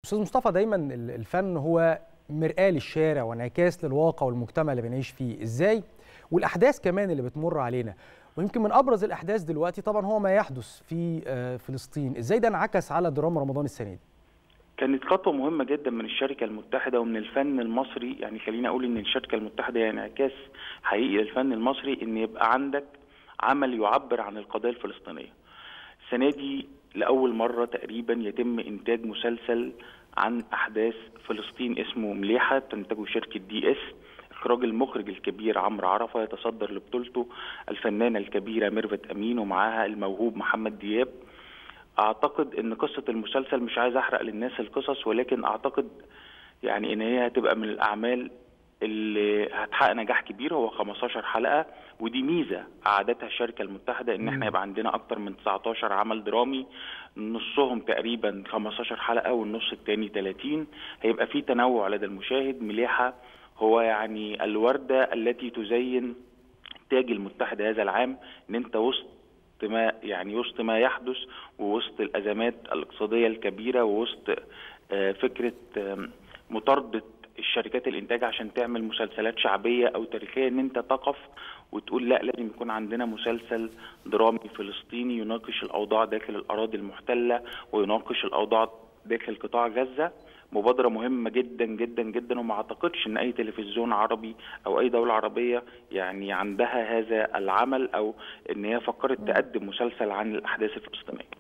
استاذ مصطفى دايما الفن هو مرآة للشارع وانعكاس للواقع والمجتمع اللي بنعيش فيه ازاي والاحداث كمان اللي بتمر علينا ويمكن من ابرز الاحداث دلوقتي طبعا هو ما يحدث في فلسطين ازاي ده انعكس على دراما رمضان السنه دي كانت خطوة مهمة جدا من الشركة المتحدة ومن الفن المصري يعني خليني أقول إن الشركة المتحدة هي انعكاس حقيقي للفن المصري إن يبقى عندك عمل يعبر عن القضية الفلسطينية. السنة دي لأول مرة تقريبا يتم إنتاج مسلسل عن أحداث فلسطين اسمه مليحة تنتجه شركة دي اس إخراج المخرج الكبير عمرو عرفة يتصدر لبطولته الفنانة الكبيرة ميرفت أمين ومعاها الموهوب محمد دياب اعتقد ان قصه المسلسل مش عايز احرق للناس القصص ولكن اعتقد يعني ان هي هتبقى من الاعمال اللي هتحقق نجاح كبير هو 15 حلقه ودي ميزه قعدتها الشركه المتحده ان احنا يبقى عندنا اكتر من 19 عمل درامي نصهم تقريبا 15 حلقه والنص الثاني 30 هيبقى في تنوع لدى المشاهد مليحه هو يعني الورده التي تزين تاج المتحده هذا العام ان انت وسط ما يعني وسط ما يحدث ووسط الازمات الاقتصاديه الكبيره ووسط فكره مطارده الشركات الانتاج عشان تعمل مسلسلات شعبيه او تاريخيه ان انت تقف وتقول لا لازم يكون عندنا مسلسل درامي فلسطيني يناقش الاوضاع داخل الاراضي المحتله ويناقش الاوضاع داخل قطاع غزه مبادرة مهمة جدا جدا جدا وما اعتقدش ان اي تلفزيون عربي او اي دولة عربية يعني عندها هذا العمل او ان هي فكرت تقدم مسلسل عن الاحداث الفلسطينية